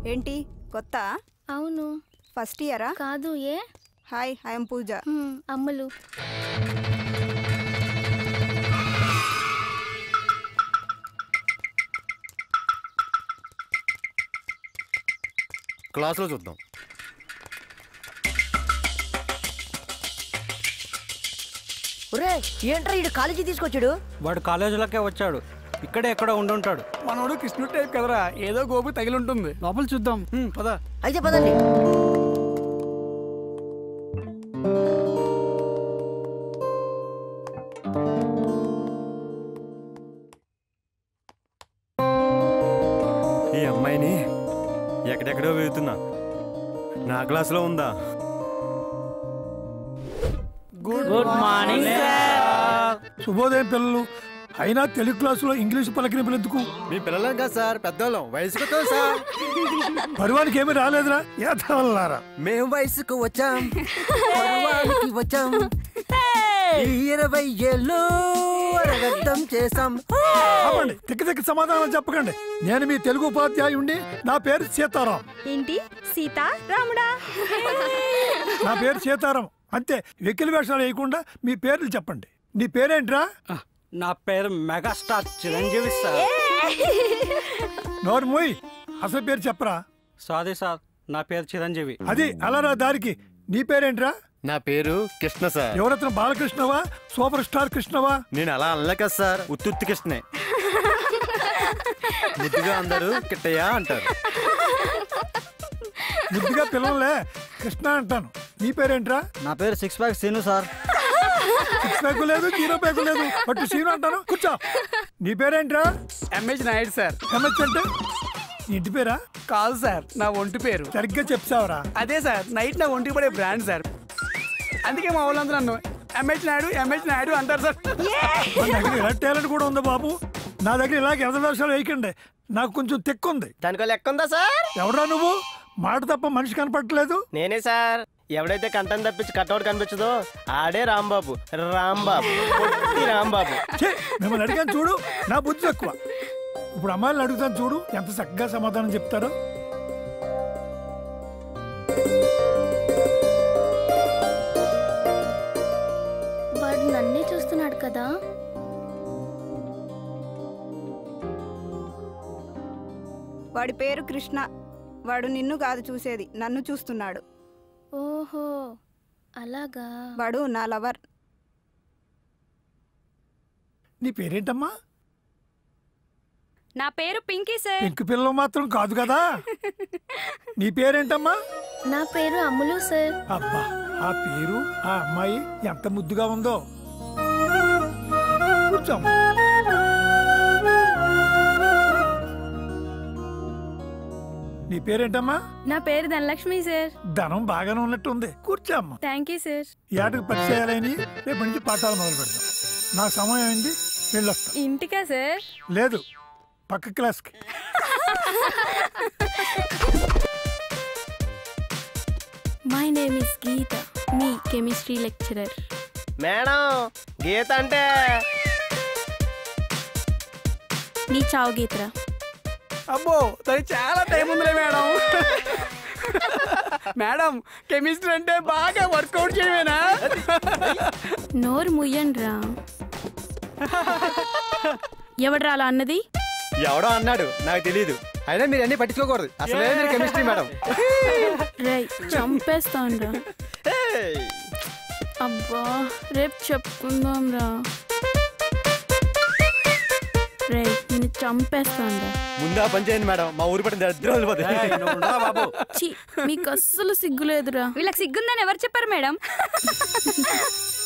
ఏంటి కొత్త అవును ఫస్ట్ ఇయరా కాదు ఏ హాయ్ ఐఎమ్ పూజ హ్మ్, అమ్ములు క్లాస్లో చూద్దాం ఒరే ఏంట్రా ఇడు కాలేజీ తీసుకొచ్చాడు వాడు కాలేజీలోకే వచ్చాడు ఇక్కడే ఎక్కడ ఉండుంటాడు మనోడు కృష్ణుడు టైప్ కదరా ఏదో గోపు తగిలి ఉంటుంది లోపల చూద్దాం హ్మ్, పద అయితే పదండి ఈ అమ్మాయిని ఎక్కడెక్కడో వెళ్తున్నా నా క్లాస్లో ఉందా గుడ్ మార్నింగ్ శుభోదయం పిల్లలు అయినా తెలుగు క్లాసులో ఇంగ్లీష్ పలకరింపులు ఎందుకు మీ పిల్లలం కాదు సార్ పెద్దవాళ్ళం వయసుకు వస్తాం సార్ పరువానికి ఏమీ రాలేదురా ఏదవల్లారా మేము వయసుకు వచ్చాం పర్వానికి వచ్చాం ఈ ఇరవై ఏళ్ళు అరగద్దం చేసాం ఆపండి తిక్క తిక్క సమాధానం చెప్పకండి నేను మీ తెలుగు ఉపాధ్యాయుండి నా పేరు సీతారాం ఏంటి సీత రాముడా నా పేరు సీతారాం అంతే వెకిలి వేషాలు వేయకుండా మీ పేర్లు చెప్పండి నీ పేరేంట్రా నా పేరు మెగాస్టార్ చిరంజీవి సార్ నోరు మూయ్ అసలు పేరు చెప్పరా సారీ సార్ నా పేరు చిరంజీవి అది అలారా దారికి నీ పేరేంట్రా నా పేరు కృష్ణ సార్ ఎవరత్న బాలకృష్ణవా సూపర్ స్టార్ కృష్ణవా నేను అలా అనలేక సార్ ఉత్తుత్తి కృష్ణే ముద్దుగా అందరూ కిట్టయ్య అంటారు ముద్దుగా పిల్లలే కృష్ణ అంటాను నీ పేరేంట్రా నా పేరు six pack Seenu sir six pack లేదు జీరో ప్యాక్ లేదు బట్ సీను అంటాను కూర్చో నీ పేరేంట్రా ఎంఎస్ నాయుడు సార్ ఎంహెచ్ అంటే నీ ఇంటి పేరా కాదు సార్ నా ఒంటి పేరు సరిగ్గా చెప్తావరా అదే సార్ నైట్ నా ఒంటికి పడే బ్రాండ్ సార్ అందుకే మా వాళ్ళందరూ నన్ను ఎంహెచ్ నాయుడు ఎంహెచ్ నాయుడు అంటారు సార్ మన దగ్గర ఇలా టాలెంట్ కూడా ఉంది బాబు నా దగ్గర ఇలాగ ఎర్ర వేషాలు వేయకండి నాకు కొంచెం తెక్కుంది దానికో లెక్క ఉందా సార్ ఎవరా నువ్వు మాట తప్ప మనిషి కనపడట్లేదు నేనే సార్ ఎవడైతే కంటం తప్పించి కట్అవుట్ కనిపించదో ఆడే రాంబాబు రాంబాబు పొట్టి రాంబాబు ఛీ, మిమ్మల్ని అడిగాను చూడు నా బుద్ధి తక్కువ ఇప్పుడు అమ్మాయిలను అడుగుతాను చూడు ఎంత చక్కగా సమాధానం చెప్తారో వాడు నన్నే చూస్తున్నాడు కదా వాడి పేరు కృష్ణ వాడు నిన్ను కాదు చూసేది నన్ను చూస్తున్నాడు ఓహో అలాగా వాడు నా లవర్ నీ పేరేంటమ్మా నా పేరు పింకీ సార్ పెంకు పిల్లలు మాత్రం కాదు కదా నీ పేరేంటమ్మా నా పేరు అమ్ములు సార్ అబ్బా ఆ పేరు ఆ అమ్మాయి ఎంత ముద్దుగా ఉందో కూర్చోమ్మా నీ పేరేంటమ్మా నా పేరు ధనలక్ష్మి సార్ ధనం బాగానే ఉన్నట్టుంది కూర్చోమ్మా థ్యాంక్ యూ సార్ ఈ ఆటకు పరిచయాలని రేపు నుంచి పాఠాలు మొదలు పెడతాం నాకు సమయం అయింది వెళ్ళొస్తా ఇంటికా సార్ లేదు పక్క క్లాస్కి మై నేమ్ ఇస్ గీత మీ కెమిస్ట్రీ లెక్చరర్ మేడం గీత అంటే నీ చావు గీతరా అబ్బో దానికి చాలా టైం ఉందిలే మేడం మేడం కెమిస్ట్రీ అంటే బాగా వర్కౌట్ చేయమేనా నోరు ముయ్యండ్రా ఎవడ్రా అలా అన్నది ఎవడో అన్నాడు నాకు తెలియదు అయినా మీరు అన్ని పట్టించుకోకూడదు అసలే మీరు కెమిస్ట్రీ మేడం రై చంపేస్తాన్రా అబ్బా రేపు చెప్పుకుందాం రా రే నేను చంపేస్తాన్రా ముందు ఆ పని చేయండి మేడం మా ఊరు పట్టిన దరిద్రం వెళ్ళిపోతుంది బాబు ఛీ మీకు అస్సలు సిగ్గులేదురా వీళ్ళకి సిగ్గుందని ఎవరు చెప్పారు మేడం